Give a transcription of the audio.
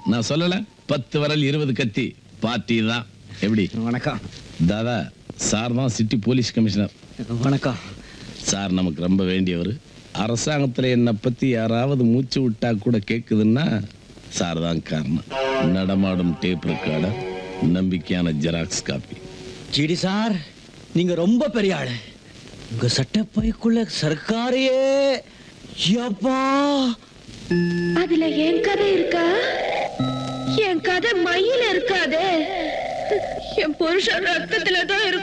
நான் சொல்லல பத்து வரல் இருபது கத்தி பார்ட்டி தான் எப்படி வணக்கம் தாதா சார் தான் சிட்டி போலீஸ் கமிஷனர் வணக்கம் சார் நமக்கு ரொம்ப வேண்டியவர் அரசாங்கத்துல என்னை பத்தி யாராவது மூச்சு விட்டா கூட கேக்குதுன்னா சார் தான் காரணம் நடமாடும் டேப் ரெக்கார்டர் நம்பிக்கையான ஜெராக்ஸ் காப்பி ஜிடி சார் நீங்க ரொம்ப பெரிய ஆளு உங்க சட்டப்பைக்குள்ள சர்க்காரையே யப்பா அதுல என் கதை இருக்கா என் கதை மையில இருக்காதே என் புருஷன் ரத்தத்துல தான் இருக்கு